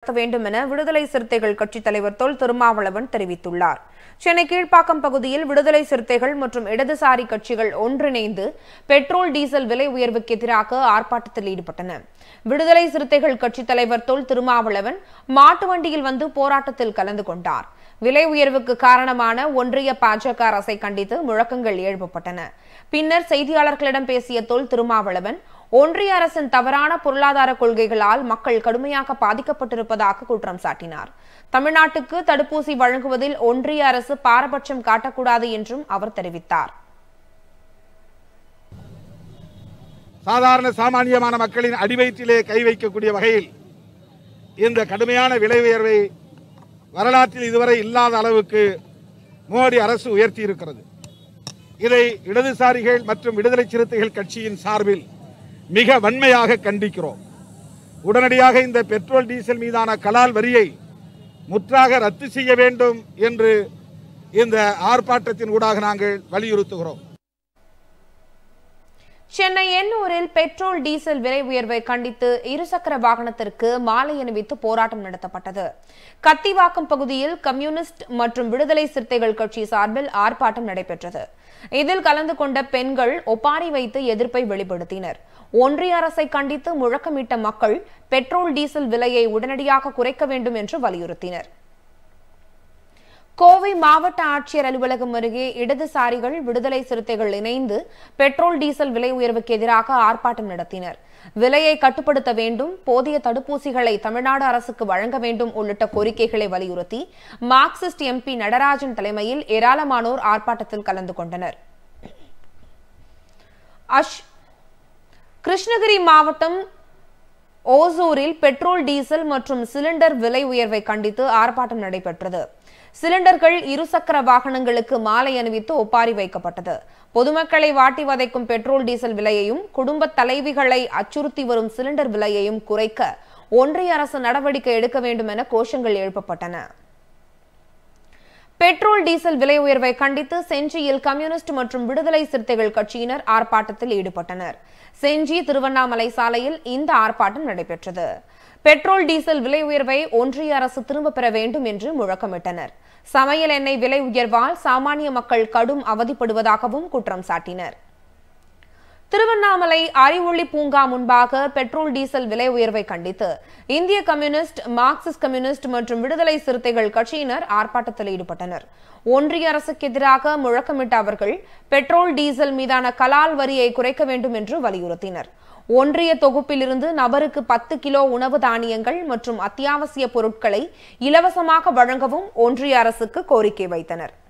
தடுக்க வேண்டும் என விடுதலை சிறுத்தைகள் கட்சித் தலைவர் தொல் திருமாவளவன் தெரிவித்துள்ளார் சென்னை கீழ்ப்பாக்கம் பகுதியில் விடுதலை சிறுத்தைகள் மற்றும் இடதுசாரி கட்சிகள் ஒன்றிணைந்து பெட்ரோல் டீசல் விலை உயர்வுக்கு எதிராக ஆர்ப்பாட்டத்தில் ஈடுபட்டன விடுதலை சிறுத்தைகள் கட்சித் தலைவர் தொல் திருமாவளவன் மாட்டு வண்டியில் வந்து போராட்டத்தில் கலந்து கொண்டார் விலை உயர்வுக்கு காரணமான ஒன்றிய பாஜக அரசை கண்டித்து முழக்கங்கள் எழுப்பப்பட்டன பின்னர் செய்தியாளர்களிடம் பேசிய தொல் திருமாவளவன் ஒன்றிய அரசின் தவறான பொருளாதார கொள்கைகளால் மக்கள் கடுமையாக பாதிக்கப்பட்டிருப்பதாக குற்றம் சாட்டினார் தமிழ்நாட்டுக்கு தடுப்பூசி வழங்குவதில் ஒன்றிய அரசு பாரபட்சம் காட்டக்கூடாது என்றும் அவர் தெரிவித்தார் சாதாரண சாமானியமான மக்களின் அடிவயிற்றிலே கை வைக்கக்கூடிய வகையில் இந்த கடுமையான விலை உயர்வை வரலாற்றில் இதுவரை இல்லாத அளவுக்கு மோடி அரசு உயர்த்தி இருக்கிறது இதை இடதுசாரிகள் மற்றும் விடுதலை சிறுத்தைகள் கட்சியின் சார்பில் மிக வன்மையாக கண்டிக்கிறோம் உடனடியாக இந்த பெட்ரோல் டீசல் மீதான கலால் வரியை முற்றாக ரத்து செய்ய வேண்டும் என்று இந்த ஆர்ப்பாட்டத்தின் ஊடாக நாங்கள் வலியுறுத்துகிறோம் சென்னை எண்ணூரில் பெட்ரோல் டீசல் விலை உயர்வை கண்டித்து இருசக்கர வாகனத்திற்கு மாலை அணிவித்து போராட்டம் நடத்தப்பட்டது கத்திவாக்கம் பகுதியில் கம்யூனிஸ்ட் மற்றும் விடுதலை சிறுத்தைகள் கட்சி சார்பில் ஆர்ப்பாட்டம் நடைபெற்றது இதில் கலந்து கொண்ட பெண்கள் ஒப்பாரி வைத்து எதிர்ப்பை வெளிப்படுத்தினர் ஒன்றிய அரசை கண்டித்து முழக்கமிட்ட மக்கள் பெட்ரோல் டீசல் விலையை உடனடியாக குறைக்க வேண்டும் என்று வலியுறுத்தினர் கோவை மாவட்ட ஆட்சியர் அலுவலகம் அருகே இடதுசாரிகள் விடுதலை சிறுத்தைகள் இணைந்து பெட்ரோல் டீசல் விலை உயர்வுக்கு எதிராக ஆர்ப்பாட்டம் நடத்தினர் விலையை கட்டுப்படுத்த வேண்டும் போதிய தடுப்பூசிகளை தமிழ்நாடு அரசுக்கு வழங்க வேண்டும் உள்ளிட்ட கோரிக்கைகளை வலியுறுத்தி மார்க்சிஸ்ட் எம்பி நடராஜன் தலைமையில் ஏராளமானோர் ஆர்ப்பாட்டத்தில் கலந்து கொண்டனர் அஷ் கிருஷ்ணகிரி மாவட்டம் ஓசூரில் பெட்ரோல் டீசல் மற்றும் சிலிண்டர் விலை உயர்வை கண்டித்து ஆர்ப்பாட்டம் நடைபெற்றது சிலிண்டர்கள் இருசக்கர வாகனங்களுக்கு மாலை அணிவித்து ஒப்பாரி வைக்கப்பட்டது பொதுமக்களை வாட்டி வதைக்கும் பெட்ரோல் டீசல் விலையையும் குடும்ப தலைவிகளை அச்சுறுத்தி வரும் சிலிண்டர் விலையையும் குறைக்க ஒன்றிய அரசு நடவடிக்கை எடுக்க வேண்டும் என கோஷங்கள் எழுப்பப்பட்டன பெட்ரோல் டீசல் விலை உயர்வை கண்டித்து செஞ்சியில் கம்யூனிஸ்ட் மற்றும் விடுதலை சிறுத்தைகள் கட்சியினர் ஆர்ப்பாட்டத்தில் ஈடுபட்டனர் செஞ்சி திருவண்ணாமலை சாலையில் இந்த ஆர்ப்பாட்டம் நடைபெற்றது பெட்ரோல் டீசல் விலை உயர்வை ஒன்றிய அரசு திரும்ப பெற வேண்டும் என்று முழக்கமிட்டனர் சமையல் எண்ணெய் விலை உயர்வால் சாமானிய மக்கள் கடும் அவதிப்படுவதாகவும் குற்றம் சாட்டினர் திருவண்ணாமலை அறிவொளி பூங்கா முன்பாக பெட்ரோல் டீசல் விலை உயர்வை கண்டித்து இந்திய கம்யூனிஸ்ட் மார்க்சிஸ்ட் கம்யூனிஸ்ட் மற்றும் விடுதலை சிறுத்தைகள் கட்சியினர் ஆர்ப்பாட்டத்தில் ஈடுபட்டனர் ஒன்றிய அரசுக்கு எதிராக முழக்கமிட்ட அவர்கள் பெட்ரோல் டீசல் மீதான கலால் வரியை குறைக்க வேண்டும் என்று வலியுறுத்தினர் ஒன்றிய தொகுப்பிலிருந்து நபருக்கு பத்து கிலோ உணவு தானியங்கள் மற்றும் அத்தியாவசிய பொருட்களை இலவசமாக வழங்கவும் ஒன்றிய அரசுக்கு கோரிக்கை வைத்தனர்